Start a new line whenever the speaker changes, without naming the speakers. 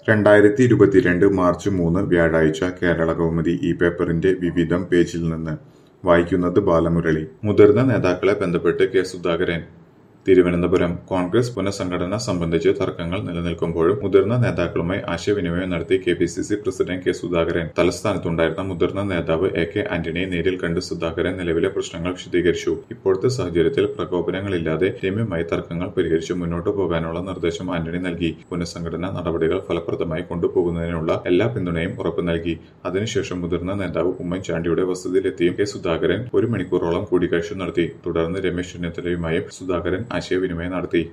രണ്ടായിരത്തി ഇരുപത്തിരണ്ട് മാർച്ച് മൂന്ന് വ്യാഴാഴ്ച കേരളകൗമുദി ഈ പേപ്പറിന്റെ വിവിധം പേജിൽ നിന്ന് വായിക്കുന്നത് ബാലമുരളി മുതിർന്ന നേതാക്കളെ ബന്ധപ്പെട്ട് കെ സുധാകരൻ തിരുവനന്തപുരം കോൺഗ്രസ് പുനഃസംഘടന സംബന്ധിച്ച് തർക്കങ്ങൾ നിലനിൽക്കുമ്പോഴും മുതിർന്ന നേതാക്കളുമായി ആശയവിനിമയം നടത്തി K P C C president K Sudhakaran തലസ്ഥാനത്തുണ്ടായിരുന്ന മുതിർന്ന നേതാവ് എ കെ ആന്റണിയെ നേരിൽ കണ്ട് സുധാകരൻ നിലവിലെ പ്രശ്നങ്ങൾ വിശദീകരിച്ചു ഇപ്പോഴത്തെ സാഹചര്യത്തിൽ പ്രകോപനങ്ങളില്ലാതെ രമ്യമായി തർക്കങ്ങൾ പരിഹരിച്ച് മുന്നോട്ടു പോകാനുള്ള നിർദ്ദേശം ആന്റണി നൽകി പുനഃസംഘടനാ നടപടികൾ ഫലപ്രദമായി കൊണ്ടുപോകുന്നതിനുള്ള എല്ലാ പിന്തുണയും ഉറപ്പു നൽകി അതിനുശേഷം മുതിർന്ന നേതാവ് ഉമ്മൻചാണ്ടിയുടെ വസതിയിലെത്തിയും കെ സുധാകരൻ ഒരു മണിക്കൂറോളം കൂടിക്കാഴ്ച നടത്തി തുടർന്ന് രമേശ് ചെന്നിത്തലയുമായും സുധാകരൻ ആശയവിനിമയം നടത്തി